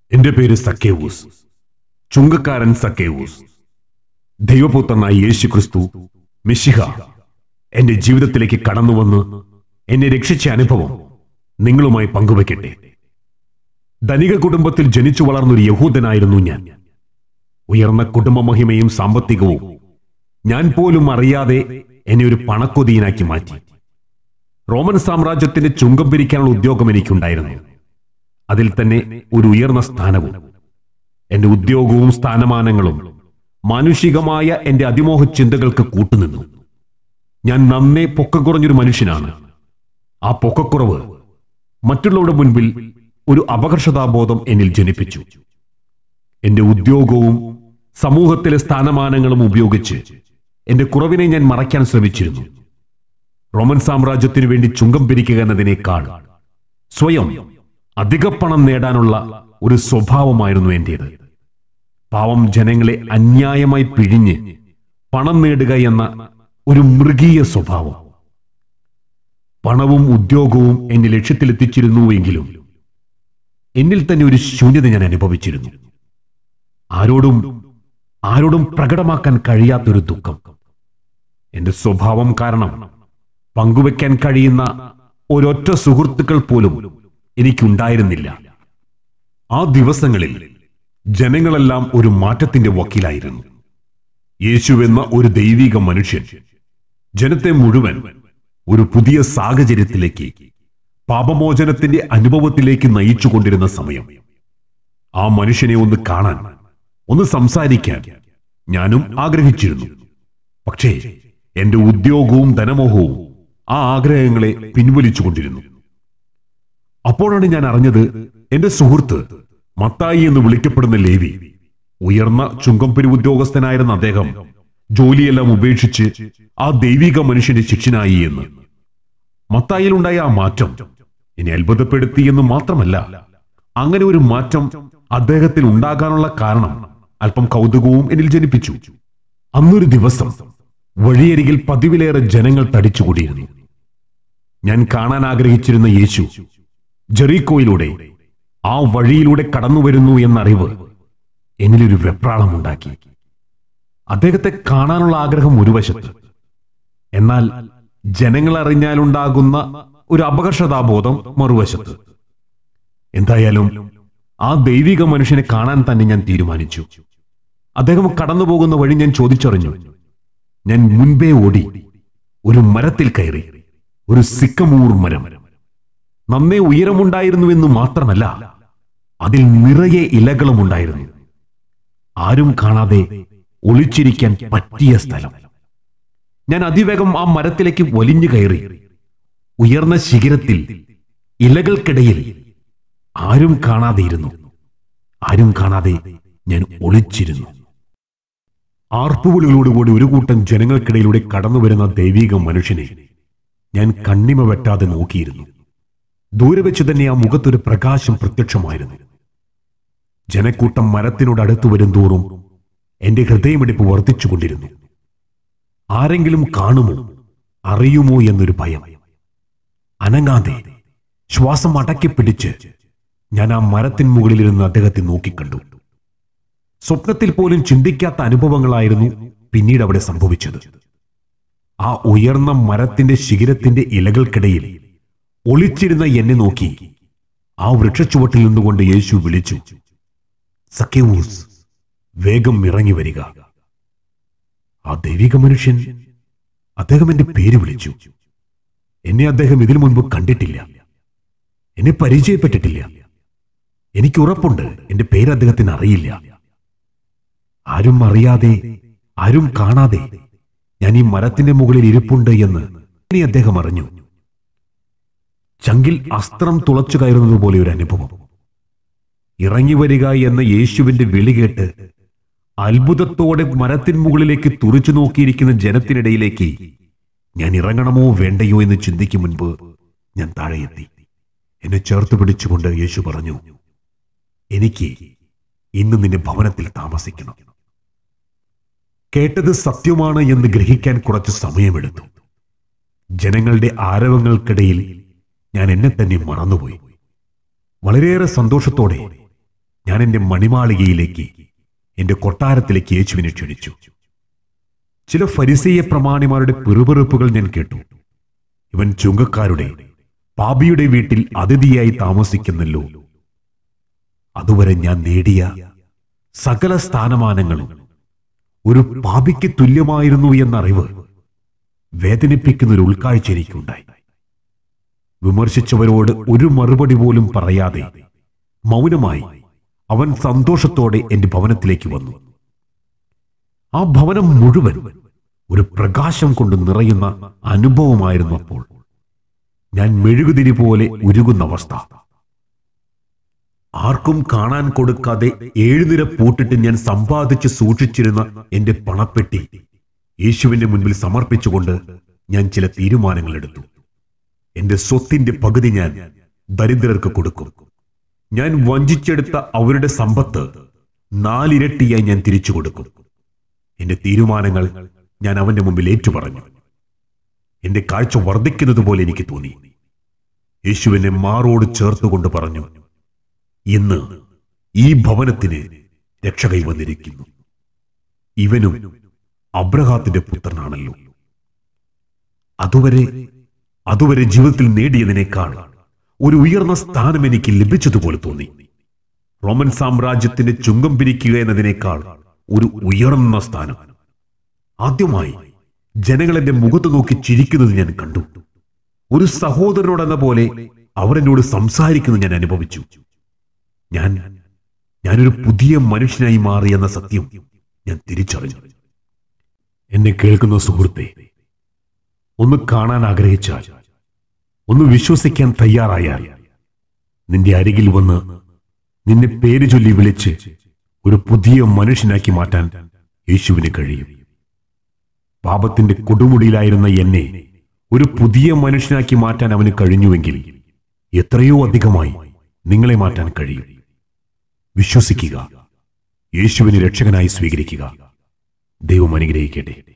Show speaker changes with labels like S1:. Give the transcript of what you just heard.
S1: എന്റെ പേര് സക്കേവൂസ് ചുങ്കക്കാരൻ സക്കേവൂസ് ദൈവപുത്രനായ യേശു ക്രിസ്തു മിശിഹ എന്റെ ജീവിതത്തിലേക്ക് കടന്നുവന്ന് എന്നെ രക്ഷിച്ച അനുഭവം നിങ്ങളുമായി പങ്കുവെക്കട്ടെ ധനിക കുടുംബത്തിൽ ജനിച്ചു വളർന്നൊരു യഹൂദനായിരുന്നു ഞാൻ ഉയർന്ന കുടുംബ മഹിമയും സാമ്പത്തികവും ഞാൻ പോലും അറിയാതെ എന്നെ ഒരു പണക്കൊതിയനാക്കി മാറ്റി റോമൻ സാമ്രാജ്യത്തിന്റെ ചുങ്കം പിരിക്കാനുള്ള ഉദ്യോഗം എനിക്കുണ്ടായിരുന്നു അതിൽ തന്നെ ഒരു ഉയർന്ന സ്ഥാനവും എന്റെ ഉദ്യോഗവും സ്ഥാനമാനങ്ങളും മാനുഷികമായ എന്റെ അതിമോഹ ചിന്തകൾക്ക് കൂട്ടുനിന്നു ഞാൻ നന്നേ പൊക്കം കുറഞ്ഞൊരു മനുഷ്യനാണ് ആ പൊക്കക്കുറവ് മറ്റുള്ളവരുടെ മുൻപിൽ ഒരു അപകർഷതാബോധം എന്നിൽ ജനിപ്പിച്ചു എന്റെ ഉദ്യോഗവും സമൂഹത്തിലെ സ്ഥാനമാനങ്ങളും ഉപയോഗിച്ച് എന്റെ കുറവിനെ ഞാൻ മറയ്ക്കാൻ ശ്രമിച്ചിരുന്നു റോമൻ സാമ്രാജ്യത്തിനു വേണ്ടി ചുങ്കം പിരിക്കുക എന്നതിനേക്കാൾ സ്വയം അധിക പണം നേടാനുള്ള ഒരു സ്വഭാവമായിരുന്നു എന്റേത് പാവം ജനങ്ങളെ അന്യായമായി പിഴിഞ്ഞ് പണം നേടുക എന്ന ഒരു മൃഗീയ സ്വഭാവം പണവും ഉദ്യോഗവും എന്നെ ലക്ഷ്യത്തിലെത്തിച്ചിരുന്നുവെങ്കിലും എന്നിൽ തന്നെ ഒരു ശൂന്യത ഞാൻ അനുഭവിച്ചിരുന്നു ആരോടും ആരോടും പ്രകടമാക്കാൻ കഴിയാത്തൊരു ദുഃഖം എന്റെ സ്വഭാവം കാരണം പങ്കുവെക്കാൻ കഴിയുന്ന ഒരൊറ്റ സുഹൃത്തുക്കൾ പോലും എനിക്കുണ്ടായിരുന്നില്ല ആ ദിവസങ്ങളിൽ ജനങ്ങളെല്ലാം ഒരു മാറ്റത്തിന്റെ വക്കീലായിരുന്നു യേശുവെന്ന ഒരു ദൈവിക മനുഷ്യൻ ജനത്തെ മുഴുവൻ ഒരു പുതിയ സാഹചര്യത്തിലേക്ക് പാപമോചനത്തിന്റെ അനുഭവത്തിലേക്ക് നയിച്ചുകൊണ്ടിരുന്ന സമയം ആ മനുഷ്യനെ ഒന്ന് കാണാൻ ഒന്ന് സംസാരിക്കാൻ ഞാനും ആഗ്രഹിച്ചിരുന്നു പക്ഷേ എന്റെ ഉദ്യോഗവും ധനമോഹവും ആ ആഗ്രഹങ്ങളെ പിൻവലിച്ചുകൊണ്ടിരുന്നു അപ്പോഴാണ് ഞാൻ അറിഞ്ഞത് എന്റെ സുഹൃത്ത് മത്തായി എന്ന് വിളിക്കപ്പെടുന്ന ലേവി ഉയർന്ന ചുങ്കംപെരു ഉദ്യോഗസ്ഥനായിരുന്ന അദ്ദേഹം ജോലിയെല്ലാം ഉപേക്ഷിച്ച് ആ ദൈവിക മനുഷ്യന്റെ ശിക്ഷനായി എന്ന് മത്തായിലുണ്ടായ ആ മാറ്റം എന്നെ അത്ഭുതപ്പെടുത്തി എന്ന് മാത്രമല്ല അങ്ങനെ ഒരു മാറ്റം അദ്ദേഹത്തിൽ ഉണ്ടാകാനുള്ള കാരണം അല്പം കൗതുകവും എന്നിൽ ജനിപ്പിച്ചു അന്നൊരു ദിവസം വഴിയരികിൽ പതിവിലേറെ ജനങ്ങൾ തടിച്ചുകൂടിയിരുന്നു ഞാൻ കാണാൻ ആഗ്രഹിച്ചിരുന്ന യേശു ജെറീക്കോയിലൂടെ ആ വഴിയിലൂടെ കടന്നു വരുന്നു എന്നറിവ് എന്നിലൊരു വെപ്രാളമുണ്ടാക്കി അദ്ദേഹത്തെ കാണാനുള്ള ആഗ്രഹം ഒരു വശത്ത് എന്നാൽ ജനങ്ങൾ അറിഞ്ഞാലുണ്ടാകുന്ന ഒരു അപകർഷതാബോധം മറുവശത്ത് എന്തായാലും ആ ദൈവിക മനുഷ്യനെ കാണാൻ തന്നെ ഞാൻ തീരുമാനിച്ചു അദ്ദേഹം കടന്നു പോകുന്ന വഴി ഞാൻ ചോദിച്ചറിഞ്ഞു ഞാൻ മുൻപേ ഓടി ഒരു മരത്തിൽ കയറി ഒരു സിക്കമൂർ മരം നന്നേ ഉയരമുണ്ടായിരുന്നുവെന്ന് മാത്രമല്ല അതിൽ നിറയെ ഇലകളും ഉണ്ടായിരുന്നു ആരും കാണാതെ ഒളിച്ചിരിക്കാൻ പറ്റിയ സ്ഥലം ഞാൻ അതിവേഗം ആ മരത്തിലേക്ക് വലിഞ്ഞു കയറി ഉയർന്ന ശിഖരത്തിൽ ഇലകൾക്കിടയിൽ ആരും കാണാതെയിരുന്നു ആരും കാണാതെ ഞാൻ ഒളിച്ചിരുന്നു ആർപ്പുവിളികളോടുകൂടി ഒരു കൂട്ടം ജനങ്ങൾക്കിടയിലൂടെ കടന്നു വരുന്ന ദൈവിക മനുഷ്യനെ ഞാൻ കണ്ണിമ വെട്ടാതെ നോക്കിയിരുന്നു ദൂരെ വെച്ച് തന്നെ ആ മുഖത്തൊരു പ്രകാശം പ്രത്യക്ഷമായിരുന്നു ജനക്കൂട്ടം മരത്തിനോട് അടുത്തു വരും തോറും എന്റെ ഹൃദയമിടിപ്പ് വർദ്ധിച്ചുകൊണ്ടിരുന്നു ആരെങ്കിലും കാണുമോ അറിയുമോ എന്നൊരു ഭയം അനങ്ങാതെ ശ്വാസം അടക്കി പിടിച്ച് ഞാൻ ആ മരത്തിൻ മുകളിലിരുന്ന് അദ്ദേഹത്തെ നോക്കിക്കണ്ടു സ്വപ്നത്തിൽ പോലും ചിന്തിക്കാത്ത അനുഭവങ്ങളായിരുന്നു പിന്നീട് അവിടെ സംഭവിച്ചത് ആ ഉയർന്ന മരത്തിന്റെ ശിഖരത്തിന്റെ ഇലകൾക്കിടയിൽ ഒളിച്ചിരുന്ന എന്നെ നോക്കി ആ വൃക്ഷച്ചുവട്ടിൽ നിന്നുകൊണ്ട് യേശു വിളിച്ചു സക്കേവൂസ് വേഗം ഇറങ്ങി വരിക ആ ദൈവിക മനുഷ്യൻ അദ്ദേഹം എന്റെ പേര് വിളിച്ചു എന്നെ അദ്ദേഹം ഇതിനു മുൻപ് കണ്ടിട്ടില്ല എന്നെ പരിചയപ്പെട്ടിട്ടില്ല എനിക്ക് ഉറപ്പുണ്ട് എന്റെ പേര് അദ്ദേഹത്തിന് അറിയില്ല ആരും അറിയാതെ ആരും കാണാതെ ഞാൻ ഈ മരത്തിന്റെ മുകളിൽ ഇരിപ്പുണ്ട് എന്ന് ഇനി അദ്ദേഹം അറിഞ്ഞു ചങ്കിൽ അസ്ത്രം തുളച്ചു കയറുന്നത് പോലെ ഒരു അനുഭവം ഇറങ്ങി വരിക എന്ന യേശുവിന്റെ വിളി കേട്ട് അത്ഭുതത്തോടെ മരത്തിൻ മുകളിലേക്ക് തുറിച്ചു നോക്കിയിരിക്കുന്ന ജനത്തിനിടയിലേക്ക് ഞാൻ ഇറങ്ങണമോ വേണ്ടയോ എന്ന് ചിന്തിക്കും മുൻപ് ഞാൻ താഴെയെത്തി എന്നെ ചേർത്ത് പിടിച്ചുകൊണ്ട് യേശു പറഞ്ഞു എനിക്ക് ഇന്ന് നിന്റെ ഭവനത്തിൽ താമസിക്കണം കേട്ടത് സത്യമാണ് എന്ന് ഗ്രഹിക്കാൻ കുറച്ച് സമയമെടുത്തു ജനങ്ങളുടെ ആരവങ്ങൾക്കിടയിൽ ഞാൻ എന്നെ തന്നെ മറന്നുപോയി വളരെയേറെ സന്തോഷത്തോടെ ഞാൻ എന്റെ മണിമാളികയിലേക്ക് എന്റെ കൊട്ടാരത്തിലേക്ക് യേശുവിനെ ക്ഷണിച്ചു ചില ഫരിസീയ പ്രമാണിമാരുടെ പിറുപിറുപ്പുകൾ ഞാൻ കേട്ടു ഇവൻ ചുങ്കക്കാരുടെ പാപിയുടെ വീട്ടിൽ അതിഥിയായി താമസിക്കുന്നല്ലോ അതുവരെ ഞാൻ നേടിയ സകല സ്ഥാനമാനങ്ങളും ഒരു പാപിക്ക് തുല്യമായിരുന്നു എന്നറിവ് വേദനിപ്പിക്കുന്ന ഒരു ഉൾക്കാഴ്ച എനിക്കുണ്ടായി വിമർശിച്ചവരോട് ഒരു മറുപടി പോലും പറയാതെ മൗനമായി അവൻ സന്തോഷത്തോടെ എന്റെ ഭവനത്തിലേക്ക് വന്നു ആ ഭവനം മുഴുവൻ ഒരു പ്രകാശം കൊണ്ട് നിറയുന്ന അനുഭവമായിരുന്നു അപ്പോൾ ഞാൻ മെഴുകുതിരി പോലെ ഉരുകുന്ന അവസ്ഥ ആർക്കും കാണാൻ കൊടുക്കാതെ ഏഴുനിര പൂട്ടിട്ട് ഞാൻ സമ്പാദിച്ച് സൂക്ഷിച്ചിരുന്ന എന്റെ പണപ്പെട്ടി യേശുവിന്റെ മുൻപിൽ സമർപ്പിച്ചുകൊണ്ട് ഞാൻ ചില തീരുമാനങ്ങൾ എടുത്തു എന്റെ സ്വത്തിന്റെ പകുതി ഞാൻ ദരിദ്രർക്ക് കൊടുക്കും ഞാൻ വഞ്ചിച്ചെടുത്ത അവരുടെ സമ്പത്ത് നാലിരട്ടിയായി ഞാൻ തിരിച്ചു കൊടുക്കും എന്റെ തീരുമാനങ്ങൾ ഞാൻ അവന്റെ മുമ്പിൽ ഏറ്റുപറഞ്ഞു എന്റെ കാഴ്ച വർദ്ധിക്കുന്നത് പോലെ എനിക്ക് തോന്നി യേശുവിനെ മാറോട് ചേർത്തുകൊണ്ട് പറഞ്ഞു ഇന്ന് ഈ ഭവനത്തിന് രക്ഷ കൈവന്നിരിക്കുന്നു ഇവനും അബ്രഹാത്തിന്റെ പുത്രനാണല്ലോ അതുവരെ അതുവരെ ജീവിതത്തിൽ നേടിയതിനേക്കാൾ ഒരു ഉയർന്ന സ്ഥാനം എനിക്ക് ലഭിച്ചതുപോലെ തോന്നി റോമൻ സാമ്രാജ്യത്തിന്റെ ചുങ്കം പിരിക്കുക എന്നതിനേക്കാൾ ഒരു ഉയർന്ന സ്ഥാനം ആദ്യമായി ജനങ്ങൾ എന്റെ മുഖത്ത് നോക്കി ചിരിക്കുന്നത് ഞാൻ കണ്ടു ഒരു സഹോദരനോടെന്ന പോലെ അവർ എന്നോട് സംസാരിക്കുന്നത് ഞാൻ അനുഭവിച്ചു ഞാൻ ഞാനൊരു പുതിയ മനുഷ്യനായി മാറി എന്ന സത്യം ഞാൻ തിരിച്ചറിഞ്ഞു എന്നെ കേൾക്കുന്ന സുഹൃത്തെ ഒന്ന് കാണാൻ ആഗ്രഹിച്ചാൽ ഒന്ന് വിശ്വസിക്കാൻ തയ്യാറായാൽ നിന്റെ അരികിൽ വന്ന് നിന്നെ പേര് ചൊല്ലി വിളിച്ച് ഒരു പുതിയ മനുഷ്യനാക്കി മാറ്റാൻ യേശുവിന് കഴിയും പാപത്തിന്റെ കൊടുമുടിയിലായിരുന്ന എന്നെ ഒരു പുതിയ മനുഷ്യനാക്കി മാറ്റാൻ അവന് കഴിഞ്ഞുവെങ്കിൽ എത്രയോ അധികമായി നിങ്ങളെ മാറ്റാൻ കഴിയും വിശ്വസിക്കുക യേശുവിനെ രക്ഷകനായി സ്വീകരിക്കുക ദൈവം അനുഗ്രഹിക്കട്ടെ